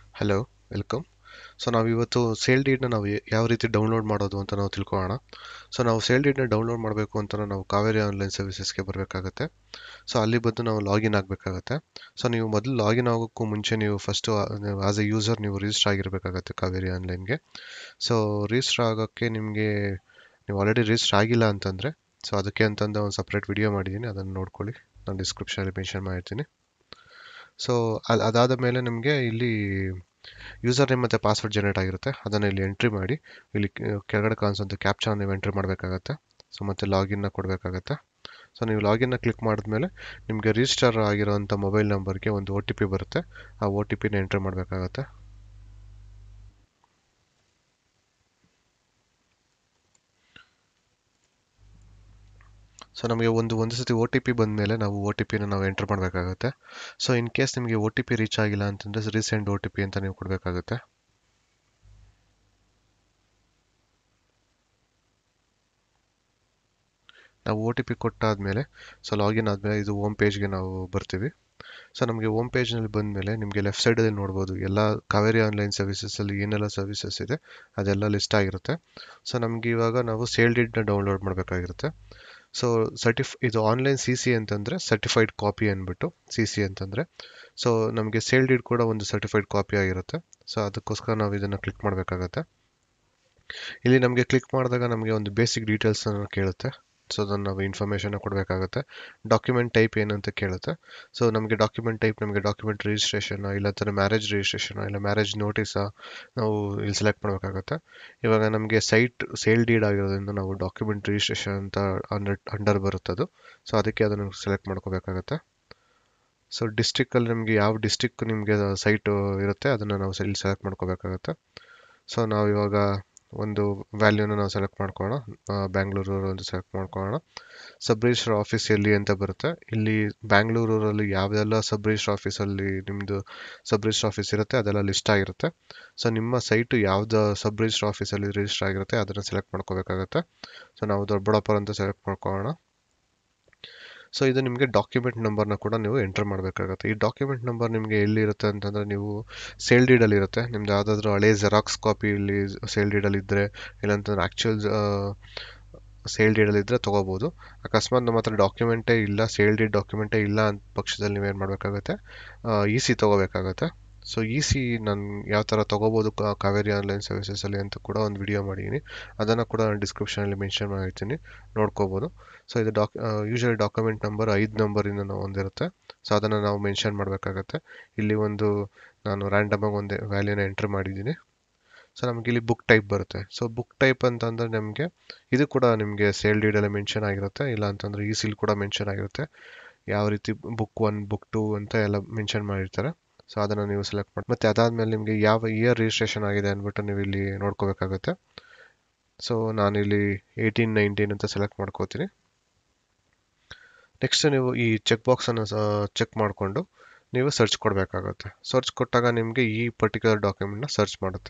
hello welcome so ನಾವು ಇವತ್ತು sale ಡೀಡ್ನ ನಾವು ಯ- ಯಾವ ರೀತಿ ಡೌನ್ಲೋಡ್ ಮಾಡೋದು ಅಂತ ನಾವು ತಿಳ್ಕೊಳ್ಳೋಣ ಸೊ ನಾವು ಸೇಲ್ ಡೀಡ್ನ ಡೌನ್ಲೋಡ್ ಮಾಡಬೇಕು ಅಂತ ನಾವು ಕಾವೇರಿ ಆನ್ಲೈನ್ ಸರ್ವಿಸಸ್ಗೆ ಬರಬೇಕಾಗತ್ತೆ ಸೊ ಅಲ್ಲಿ ಬಂದು ನಾವು ಲಾಗಿನ್ ಆಗಬೇಕಾಗತ್ತೆ ಸೊ ನೀವು ಮೊದಲು ಲಾಗಿನ್ ಆಗೋಕ್ಕೂ ಮುಂಚೆ ನೀವು ಫಸ್ಟು ಆಸ್ ಎ ಯೂಸರ್ ನೀವು ರಿಜಿಸ್ಟರ್ ಆಗಿರಬೇಕಾಗತ್ತೆ ಕಾವೇರಿ ಆನ್ಲೈನ್ಗೆ ಸೊ ರಿಜಿಸ್ಟರ್ ಆಗೋಕ್ಕೆ ನಿಮಗೆ ನೀವು ಆಲ್ರೆಡಿ ರಿಜಿಸ್ಟರ್ ಆಗಿಲ್ಲ ಅಂತಂದರೆ ಸೊ ಅದಕ್ಕೆ ಅಂತಂದು ಒಂದು ಸಪ್ರೇಟ್ ವಿಡಿಯೋ ಮಾಡಿದ್ದೀನಿ ಅದನ್ನು ನೋಡ್ಕೊಳ್ಳಿ ನಾನು ಡಿಸ್ಕ್ರಿಪ್ಷನಲ್ಲಿ ಮೆನ್ಷನ್ ಮಾಡಿರ್ತೀನಿ ಸೊ ಅದು ಅದಾದ ಮೇಲೆ ನಿಮಗೆ ಇಲ್ಲಿ ಯೂಸರ್ ನೇಮ್ ಮತ್ತು ಪಾಸ್ವರ್ಡ್ ಜನರೇಟ್ ಆಗಿರುತ್ತೆ ಅದನ್ನು ಇಲ್ಲಿ ಎಂಟ್ರಿ ಮಾಡಿ ಇಲ್ಲಿ ಕೆ- ಕೆಳಗಡೆ ಕಾಣಿಸೋಂಥ ಕ್ಯಾಪ್ಚಾನ ನೀವು ಎಂಟ್ರಿ ಮಾಡಬೇಕಾಗತ್ತೆ ಸೊ ಮತ್ತೆ ಲಾಗಿನ್ನ ಕೊಡಬೇಕಾಗತ್ತೆ ಸೊ ನೀವು ಲಾಗಿನ್ನ ಕ್ಲಿಕ್ ಮಾಡಿದ್ಮೇಲೆ ನಿಮಗೆ ರಿಜಿಸ್ಟರ್ ಆಗಿರೋಂಥ ಮೊಬೈಲ್ ನಂಬರ್ಗೆ ಒಂದು ಒ ಟಿ ಪಿ ಬರುತ್ತೆ ಆ ಒ ಟಿ ಪಿನ ಎಂಟ್ರಿ ಮಾಡಬೇಕಾಗತ್ತೆ ಸೊ ನಮಗೆ ಒಂದು ಒಂದು ಸತಿ ಒ ಟಿ ಪಿ ಬಂದಮೇಲೆ ನಾವು ಒ ಟಿ ಪಿನ ನಾವು ಎಂಟರ್ ಮಾಡಬೇಕಾಗತ್ತೆ ಸೊ ಇನ್ ಕೇಸ್ ನಿಮಗೆ ಒ ಟಿ ಪಿ ರೀಚ್ ಆಗಿಲ್ಲ ಅಂತಂದರೆ ರೀಸೆಂಟ್ ಒ ಟಿ ಪಿ ಅಂತ ನೀವು ಕೊಡಬೇಕಾಗುತ್ತೆ ನಾವು ಒ ಟಿ ಪಿ ಕೊಟ್ಟಾದ್ಮೇಲೆ ಸೊ ಲಾಗಿನ್ ಆದಮೇಲೆ ಇದು ಹೋಮ್ ಪೇಜ್ಗೆ ನಾವು ಬರ್ತೀವಿ ಸೊ ನಮಗೆ ಹೋಮ್ ಪೇಜ್ನಲ್ಲಿ ಬಂದಮೇಲೆ ನಿಮಗೆ ಲೆಫ್ಟ್ ಸೈಡಲ್ಲಿ ನೋಡ್ಬೋದು ಎಲ್ಲ ಕಾವೇರಿ ಆನ್ಲೈನ್ ಸರ್ವಿಸಸಲ್ಲಿ ಏನೆಲ್ಲ ಸರ್ವಿಸಸ್ ಇದೆ ಅದೆಲ್ಲ ಲಿಸ್ಟ್ ಆಗಿರುತ್ತೆ ಸೊ ನಮಗೆ ಇವಾಗ ನಾವು ಸೇಲ್ ಡೀಡ್ನ ಡೌನ್ಲೋಡ್ ಮಾಡಬೇಕಾಗಿರುತ್ತೆ ಸೊ ಸರ್ಟಿಫ್ ಇದು ಆನ್ಲೈನ್ ಸಿ ಸಿ ಅಂತಂದರೆ ಸರ್ಟಿಫೈಡ್ ಕಾಪಿ ಅಂದ್ಬಿಟ್ಟು ಸಿ ಸಿ ಅಂತಂದರೆ ಸೊ ನಮಗೆ ಸೇಲ್ ಡೀಡ್ ಕೂಡ ಒಂದು ಸರ್ಟಿಫೈಡ್ ಕಾಪಿ ಆಗಿರುತ್ತೆ ಸೊ ಅದಕ್ಕೋಸ್ಕರ ನಾವು ಇದನ್ನು ಕ್ಲಿಕ್ ಮಾಡಬೇಕಾಗತ್ತೆ ಇಲ್ಲಿ ನಮಗೆ ಕ್ಲಿಕ್ ಮಾಡಿದಾಗ ನಮಗೆ ಒಂದು ಬೇಸಿಕ್ ಡೀಟೇಲ್ಸ್ ಕೇಳುತ್ತೆ ಸೊ ಅದನ್ನು ನಾವು ಇನ್ಫಾರ್ಮೇಷನ್ ಕೊಡಬೇಕಾಗುತ್ತೆ ಡಾಕ್ಯುಮೆಂಟ್ ಟೈಪ್ ಏನಂತ ಕೇಳುತ್ತೆ ಸೊ ನಮಗೆ ಡಾಕ್ಯುಮೆಂಟ್ ಟೈಪ್ ನಮಗೆ ಡಾಕ್ಯುಮೆಂಟ್ ರಿಜಿಸ್ಟ್ರೇಷನ್ ಇಲ್ಲ ಥರ ಮ್ಯಾರೇಜ್ ರಿಜಿಸ್ಟ್ರೇಷನ್ ಇಲ್ಲ ಮ್ಯಾರೇಜ್ ನೋಟಿಸಾ ನಾವು ಇಲ್ಲಿ ಸೆಲೆಕ್ಟ್ ಮಾಡಬೇಕಾಗುತ್ತೆ ಇವಾಗ ನಮಗೆ ಸೈಟ್ ಸೇಲ್ ಡೀಡ್ ಆಗಿರೋದ್ರಿಂದ ನಾವು ಡಾಕ್ಯುಮೆಂಟ್ ರಿಜಿಸ್ಟ್ರೇಷನ್ ಅಂತ ಅಂಡರ್ ಅಂಡರ್ ಬರುತ್ತದು ಸೊ ಅದಕ್ಕೆ ಅದನ್ನು ಸೆಲೆಕ್ಟ್ ಮಾಡ್ಕೋಬೇಕಾಗತ್ತೆ ಸೊ ಡಿಸ್ಟಿಕ್ಕಲ್ಲಿ ನಿಮಗೆ ಯಾವ ಡಿಸ್ಟಿಕ್ ನಿಮಗೆ ಸೈಟ್ ಇರುತ್ತೆ ಅದನ್ನು ನಾವು ಇಲ್ಲಿ ಸೆಲೆಕ್ಟ್ ಮಾಡ್ಕೋಬೇಕಾಗತ್ತೆ ಸೊ ನಾವು ಇವಾಗ ಒಂದು ವ್ಯಾಲ್ಯೂನ ನಾವು ಸೆಲೆಕ್ಟ್ ಮಾಡ್ಕೊಳ್ಳೋಣ ಬ್ಯಾಂಗ್ಳೂರು ಅಂತ ಸೆಲೆಕ್ಟ್ ಮಾಡ್ಕೊಳ್ಳೋಣ ಸಬ್ ರಿಜಿಸ್ಟರ್ ಆಫೀಸ್ ಎಲ್ಲಿ ಅಂತ ಬರುತ್ತೆ ಇಲ್ಲಿ ಬ್ಯಾಂಗ್ಳೂರಲ್ಲಿ ಯಾವೆಲ್ಲ ಸಬ್ ರಿಜಿಸ್ಟರ್ ಆಫೀಸಲ್ಲಿ ನಿಮ್ಮದು ಸಬ್ ರಿಜಿಸ್ಟರ್ ಆಫೀಸ್ ಇರುತ್ತೆ ಅದೆಲ್ಲ ಲಿಸ್ಟ್ ಆಗಿರುತ್ತೆ ಸೊ ನಿಮ್ಮ ಸೈಟು ಯಾವ್ದು ಸಬ್ ರಿಜಿಸ್ಟರ್ ಆಫೀಸಲ್ಲಿ ರಿಜಿಸ್ಟರ್ ಆಗಿರುತ್ತೆ ಅದನ್ನು ಸೆಲೆಕ್ಟ್ ಮಾಡ್ಕೋಬೇಕಾಗತ್ತೆ ಸೊ ನಾವು ದೊಡ್ಡಬಳ್ಳಾಪುರ ಅಂತ ಸೆಲೆಕ್ಟ್ ಮಾಡ್ಕೊಳ್ಳೋಣ ಸೊ ಇದು ನಿಮಗೆ ಡಾಕ್ಯುಮೆಂಟ್ ನಂಬರ್ನ ಕೂಡ ನೀವು ಎಂಟರ್ ಮಾಡಬೇಕಾಗುತ್ತೆ ಈ ಡಾಕ್ಯುಮೆಂಟ್ ನಂಬರ್ ನಿಮಗೆ ಎಲ್ಲಿರುತ್ತೆ ಅಂತಂದರೆ ನೀವು ಸೇಲ್ ಡೀಡಲ್ಲಿ ಇರುತ್ತೆ ನಿಮ್ದು ಯಾವುದಾದ್ರೂ ಹಳೆ ಜೆರಾಕ್ಸ್ ಕಾಪಿ ಇಲ್ಲಿ ಸೇಲ್ ಡೀಡಲ್ಲಿ ಇದ್ದರೆ ಇಲ್ಲಾಂತಂದ್ರೆ ಆ್ಯಕ್ಚುಯಲ್ ಸೇಲ್ ಡೀಡಲ್ಲಿ ಇದ್ದರೆ ತೊಗೋಬೋದು ಅಕಸ್ಮಾತ್ ನಮ್ಮ ಹತ್ರ ಡಾಕ್ಯುಮೆಂಟೇ ಇಲ್ಲ ಸೇಲ್ ಡೀಡ್ ಡಾಕ್ಯುಮೆಂಟೇ ಇಲ್ಲ ಅಂತ ಪಕ್ಷದಲ್ಲಿ ನೀವೇನು ಮಾಡಬೇಕಾಗತ್ತೆ ಇ ಸಿ ತೊಗೋಬೇಕಾಗತ್ತೆ ಸೊ ಇ ಸಿ ನಾನು ಯಾವ ಥರ ತೊಗೋಬೋದು ಕಾ- ಕಾವೇರಿ ಆನ್ಲೈನ್ ಸರ್ವಿಸಸಲ್ಲಿ ಅಂತ ಕೂಡ ಒಂದು ವಿಡಿಯೋ ಮಾಡಿದ್ದೀನಿ ಅದನ್ನು ಕೂಡ ನಾನು ಡಿಸ್ಕ್ರಿಪ್ಷನಲ್ಲಿ ಮೆನ್ಷನ್ ಮಾಡಿರ್ತೀನಿ ನೋಡ್ಕೋಬೋದು ಸೊ ಇದು ಡಾಕ್ ಯೂಶಲಿ ಡಾಕ್ಯುಮೆಂಟ್ ನಂಬರ್ ಐದು ನಂಬರಿಂದ ನಾವು ಹೊಂದಿರುತ್ತೆ ಸೊ ಅದನ್ನು ನಾವು ಮೆನ್ಷನ್ ಮಾಡಬೇಕಾಗತ್ತೆ ಇಲ್ಲಿ ಒಂದು ನಾನು ರ್ಯಾಂಡಮಾಗಿ ಒಂದು ವ್ಯಾಲ್ಯೂನ ಎಂಟ್ರ್ ಮಾಡಿದ್ದೀನಿ ಸೊ ನಮಗೆ ಇಲ್ಲಿ ಬುಕ್ ಟೈಪ್ ಬರುತ್ತೆ ಸೊ ಬುಕ್ ಟೈಪ್ ಅಂತಂದರೆ ನಮಗೆ ಇದು ಕೂಡ ನಿಮಗೆ ಸೇಲ್ ಡೀಡಲ್ಲಿ ಮೆನ್ಷನ್ ಆಗಿರುತ್ತೆ ಇಲ್ಲ ಅಂತಂದರೆ ಈ ಸಿಲ್ ಕೂಡ ಮೆನ್ಷನ್ ಆಗಿರುತ್ತೆ ಯಾವ ರೀತಿ ಬುಕ್ ಒನ್ ಬುಕ್ ಟು ಅಂತ ಎಲ್ಲ ಮೆನ್ಷನ್ ಮಾಡಿರ್ತಾರೆ ಸೊ ಅದನ್ನು ನೀವು ಸೆಲೆಕ್ಟ್ ಮಾಡಿ ಮತ್ತು ಅದಾದಮೇಲೆ ನಿಮಗೆ ಯಾವ ಇಯರ್ ರಿಜಿಸ್ಟ್ರೇಷನ್ ಆಗಿದೆ ಅಂದ್ಬಿಟ್ಟು ನೀವು ಇಲ್ಲಿ ನೋಡ್ಕೋಬೇಕಾಗುತ್ತೆ ಸೊ ನಾನಿಲ್ಲಿ ಏಯ್ಟೀನ್ ನೈನ್ಟೀನ್ ಅಂತ ಸೆಲೆಕ್ಟ್ ಮಾಡ್ಕೋತೀನಿ ನೆಕ್ಸ್ಟ್ ನೀವು ಈ ಚೆಕ್ ಬಾಕ್ಸನ್ನು ಚೆಕ್ ಮಾಡಿಕೊಂಡು ನೀವು ಸರ್ಚ್ ಕೊಡಬೇಕಾಗುತ್ತೆ ಸರ್ಚ್ ಕೊಟ್ಟಾಗ ನಿಮಗೆ ಈ ಪರ್ಟಿಕ್ಯುಲರ್ ಡಾಕ್ಯುಮೆಂಟ್ನ ಸರ್ಚ್ ಮಾಡುತ್ತೆ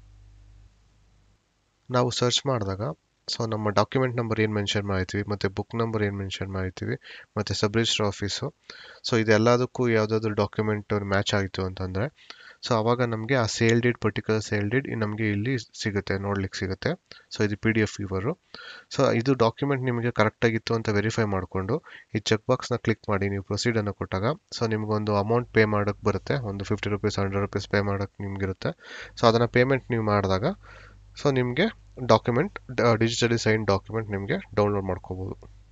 ನಾವು ಸರ್ಚ್ ಮಾಡಿದಾಗ ಸೊ ನಮ್ಮ ಡಾಕ್ಯುಮೆಂಟ್ ನಂಬರ್ ಏನು ಮೆನ್ಷನ್ ಮಾಡಿರ್ತೀವಿ ಮತ್ತು ಬುಕ್ ನಂಬರ್ ಏನು ಮೆನ್ಷನ್ ಮಾಡಿರ್ತೀವಿ ಮತ್ತು ಸಬ್ ರಿಜಿಸ್ಟರ್ ಆಫೀಸು ಸೊ ಇದೆಲ್ಲದಕ್ಕೂ ಯಾವುದಾದ್ರೂ ಡಾಕ್ಯುಮೆಂಟ್ ಮ್ಯಾಚ್ ಆಯಿತು ಅಂತಂದರೆ ಸೊ ಆವಾಗ ನಮಗೆ ಆ sale deed particular sale deed ನಮಗೆ ಇಲ್ಲಿ ಸಿಗುತ್ತೆ ನೋಡ್ಲಿಕ್ಕೆ ಸಿಗುತ್ತೆ ಸೊ ಇದು ಪಿ ಡಿ ಎಫ್ ಇವರು ಸೊ ಇದು ಡಾಕ್ಯುಮೆಂಟ್ ನಿಮಗೆ ಕರೆಕ್ಟಾಗಿತ್ತು ಅಂತ ವೆರಿಫೈ ಮಾಡಿಕೊಂಡು ಈ ಚೆಕ್ ಬಾಕ್ಸ್ನ ಕ್ಲಿಕ್ ಮಾಡಿ ನೀವು ಪ್ರೊಸೀಡನ್ನು ಕೊಟ್ಟಾಗ ಸೊ ನಿಮಗೊಂದು ಅಮೌಂಟ್ ಪೇ ಮಾಡೋಕ್ಕೆ ಬರುತ್ತೆ ಒಂದು fifty rupees hundred rupees pay ಮಾಡೋಕ್ಕೆ ನಿಮಗಿರುತ್ತೆ ಸೊ ಅದನ್ನು ಪೇಮೆಂಟ್ ನೀವು ಮಾಡಿದಾಗ ಸೊ ನಿಮಗೆ ಡಾಕ್ಯುಮೆಂಟ್ ಡಿಜಿಟಲಿ ಸೈನ್ ಡಾಕ್ಯುಮೆಂಟ್ ನಿಮಗೆ ಡೌನ್ಲೋಡ್ ಮಾಡ್ಕೋಬೋದು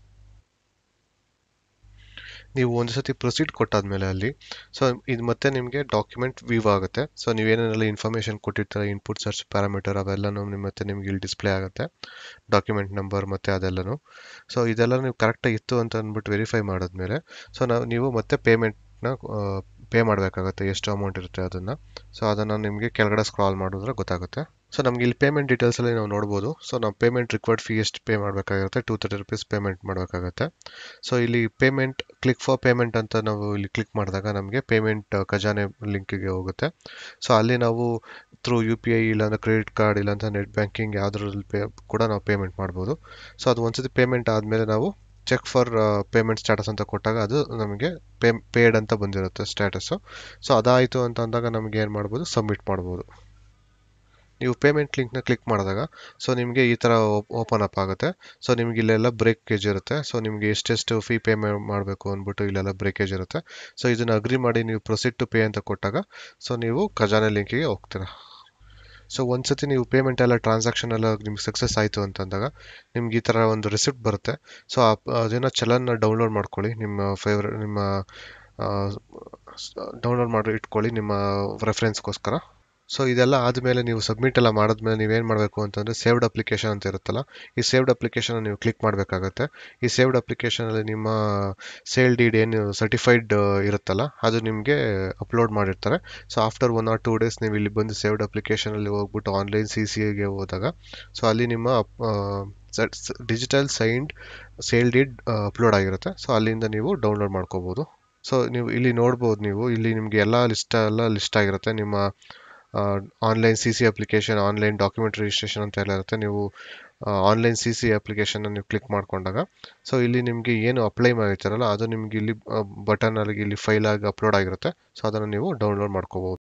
ನೀವು ಒಂದು ಸತಿ ಪ್ರೊಸೀಡ್ ಕೊಟ್ಟಾದ್ಮೇಲೆ ಅಲ್ಲಿ ಸೊ ಇದು ಮತ್ತೆ ನಿಮಗೆ ಡಾಕ್ಯುಮೆಂಟ್ ವ್ಯೂ ಆಗುತ್ತೆ ಸೊ ನೀವೇನೆಲ್ಲ ಇನ್ಫಾರ್ಮೇಷನ್ ಕೊಟ್ಟಿರ್ತಾರೆ ಇನ್ಪುಟ್ ಸರ್ಚ್ ಪ್ಯಾರಾಮೀಟರ್ ಅವೆಲ್ಲನೂ ನಿಮ್ಮ ಮತ್ತೆ ನಿಮ್ಗೆ ಇಲ್ಲಿ ಡಿಸ್ಪ್ಲೇ ಆಗುತ್ತೆ ಡಾಕ್ಯುಮೆಂಟ್ ನಂಬರ್ ಮತ್ತು ಅದೆಲ್ಲನೂ ಸೊ ಇದೆಲ್ಲ ನೀವು ಕರೆಕ್ಟಾಗಿ ಇತ್ತು ಅಂತ ಅಂದ್ಬಿಟ್ಟು ವೆರಿಫೈ ಮಾಡಿದ್ಮೇಲೆ ಸೊ ನಾವು ನೀವು ಮತ್ತೆ ಪೇಮೆಂಟ್ನ ಪೇ ಮಾಡಬೇಕಾಗುತ್ತೆ ಎಷ್ಟು ಅಮೌಂಟ್ ಇರುತ್ತೆ ಅದನ್ನು ಸೊ ಅದನ್ನು ನಿಮಗೆ ಕೆಳಗಡೆ ಸ್ಕ್ರಾಲ್ ಮಾಡಿದ್ರೆ ಗೊತ್ತಾಗುತ್ತೆ ಸೊ ನಮ್ಗೆ ಇಲ್ಲಿ ಪೇಮೆಂಟ್ ಡೀಟೇಲ್ಸಲ್ಲಿ ನಾವು ನೋಡ್ಬೋದು ಸೊ ನಾವು ಪೇಮೆಂಟ್ ರಿಕ್ವೈರ್ಡ್ ಫೀ ಎಷ್ಟು ಪೇ ಮಾಡಬೇಕಾಗುತ್ತೆ ಟೂ ತರ್ಟಿ ರುಪೀಸ್ ಪೇಮೆಂಟ್ ಮಾಡಬೇಕಾಗುತ್ತೆ ಸೊ ಇಲ್ಲಿ ಪೇಮೆಂಟ್ ಕ್ಲಿಕ್ ಫಾರ್ ಪೇಮೆಂಟ್ ಅಂತ ನಾವು ಇಲ್ಲಿ ಕ್ಲಿಕ್ ಮಾಡಿದಾಗ ನಮಗೆ ಪೇಮೆಂಟ್ ಖಜಾನೆ ಲಿಂಕಿಗೆ ಹೋಗುತ್ತೆ ಸೊ ಅಲ್ಲಿ ನಾವು ಥ್ರೂ ಯು ಪಿ ಐ ಇಲ್ಲಾಂದ್ರೆ ಕ್ರೆಡಿಟ್ ಕಾರ್ಡ್ ಇಲ್ಲಾಂದ್ರೆ ನೆಟ್ ಬ್ಯಾಂಕಿಂಗ್ ಯಾವುದ್ರಲ್ಲಿ ಪೇ ಕೂಡ ನಾವು ಪೇಮೆಂಟ್ ಮಾಡ್ಬೋದು ಸೊ ಅದು ಒಂದ್ಸತಿ ಪೇಮೆಂಟ್ ಆದಮೇಲೆ ನಾವು ಚೆಕ್ ಫಾರ್ ಪೇಮೆಂಟ್ ಸ್ಟೇಟಸ್ ಅಂತ ಕೊಟ್ಟಾಗ ಅದು ನಮಗೆ ಪೇ ಪೇಡ್ ಅಂತ ಬಂದಿರುತ್ತೆ ಸ್ಟೇಟಸ್ಸು ಸೊ ಅದಾಯಿತು ಅಂತ ಅಂದಾಗ ನಮಗೆ ಏನು ಮಾಡ್ಬೋದು ಸಬ್ಮಿಟ್ ಮಾಡ್ಬೋದು ನೀವು ಪೇಮೆಂಟ್ ಲಿಂಕ್ನ ಕ್ಲಿಕ್ ಮಾಡಿದಾಗ ಸೊ ನಿಮಗೆ ಈ ಥರ ಓಪನ್ ಅಪ್ ಆಗುತ್ತೆ ಸೊ ನಿಮ್ಗೆ ಇಲ್ಲೆಲ್ಲ ಬ್ರೇಕೇಜ್ ಇರುತ್ತೆ ಸೊ ನಿಮಗೆ ಎಷ್ಟೆಷ್ಟು ಫೀ ಪೇ ಮಾಡಬೇಕು ಅಂದ್ಬಿಟ್ಟು ಇಲ್ಲೆಲ್ಲ ಬ್ರೇಕೇಜ್ ಇರುತ್ತೆ ಸೊ ಇದನ್ನು ಅಗ್ರಿ ಮಾಡಿ ನೀವು ಪ್ರೊಸೀಡ್ ಟು ಪೇ ಅಂತ ಕೊಟ್ಟಾಗ ಸೊ ನೀವು ಖಜಾನೆ ಲಿಂಕಿಗೆ ಹೋಗ್ತೀರಾ ಸೊ ಒಂದ್ಸತಿ ನೀವು ಪೇಮೆಂಟ್ ಎಲ್ಲ ಟ್ರಾನ್ಸಾಕ್ಷನ್ ಎಲ್ಲ ನಿಮ್ಗೆ ಸಕ್ಸಸ್ ಆಯಿತು ಅಂತಂದಾಗ ನಿಮ್ಗೆ ಈ ಥರ ಒಂದು ರಿಸಿಪ್ಟ್ ಬರುತ್ತೆ ಸೊ ಅದೇನೋ ಚಲನ್ನ ಡೌನ್ಲೋಡ್ ಮಾಡ್ಕೊಳ್ಳಿ ನಿಮ್ಮ ಫೇವ್ರೆಟ್ ನಿಮ್ಮ ಡೌನ್ಲೋಡ್ ಮಾಡಿ ಇಟ್ಕೊಳ್ಳಿ ನಿಮ್ಮ ರೆಫರೆನ್ಸ್ಗೋಸ್ಕರ ಸೊ ಇದೆಲ್ಲ ಆದಮೇಲೆ ನೀವು ಸಬ್ಮಿಟ್ ಎಲ್ಲ ಮಾಡಿದ್ಮೇಲೆ ನೀವೇನು ಮಾಡಬೇಕು ಅಂತಂದರೆ ಸೇವ್ಡ್ ಅಪ್ಲಿಕೇಶನ್ ಅಂತ ಇರುತ್ತಲ್ಲ ಈ ಸೇವ್ಡ್ ಅಪ್ಲಿಕೇಶನ್ ನೀವು ಕ್ಲಿಕ್ ಮಾಡಬೇಕಾಗತ್ತೆ ಈ ಸೇವ್ಡ್ ಅಪ್ಲಿಕೇಶನಲ್ಲಿ ನಿಮ್ಮ ಸೇಲ್ ಡೀಡ್ ಏನು ಸರ್ಟಿಫೈಡ್ ಇರುತ್ತಲ್ಲ ಅದು ನಿಮಗೆ ಅಪ್ಲೋಡ್ ಮಾಡಿರ್ತಾರೆ so after one or two days ನೀವು ಇಲ್ಲಿ ಬಂದು ಸೇವ್ಡ್ ಅಪ್ಲಿಕೇಶನಲ್ಲಿ ಹೋಗ್ಬಿಟ್ಟು ಆನ್ಲೈನ್ ಸಿ ಸಿ ಗೆ ಹೋದಾಗ ಸೊ ಅಲ್ಲಿ ನಿಮ್ಮ digital signed sale deed upload ಆಗಿರುತ್ತೆ ಸೊ ಅಲ್ಲಿಂದ ನೀವು ಡೌನ್ಲೋಡ್ ಮಾಡ್ಕೋಬೋದು ಸೊ ನೀವು ಇಲ್ಲಿ ನೋಡ್ಬೋದು ನೀವು ಇಲ್ಲಿ ನಿಮಗೆ ಎಲ್ಲ ಲಿಸ್ಟ್ ಎಲ್ಲ ಲಿಸ್ಟ್ ಆಗಿರುತ್ತೆ ನಿಮ್ಮ online C C application online document registration ಅಂತ ಎಲ್ಲ ಇರುತ್ತೆ ನೀವು ಆನ್ಲೈನ್ ಸಿ ಸಿ ಅಪ್ಲಿಕೇಶನ್ ನೀವು ಕ್ಲಿಕ್ ಮಾಡ್ಕೊಂಡಾಗ ಸೊ ಇಲ್ಲಿ ನಿಮಗೆ ಏನು ಅಪ್ಲೈ ಮಾಡಿರ್ತಾರಲ್ಲ ಅದು ನಿಮ್ಗೆ ಇಲ್ಲಿ ಬಟನ್ ಅಲ್ಲಿ ಇಲ್ಲಿ ಫೈಲ್ ಆಗಿ ಅಪ್ಲೋಡ್ ಆಗಿರುತ್ತೆ ಸೊ ಅದನ್ನು ನೀವು ಡೌನ್ಲೋಡ್ ಮಾಡ್ಕೋಬಹುದು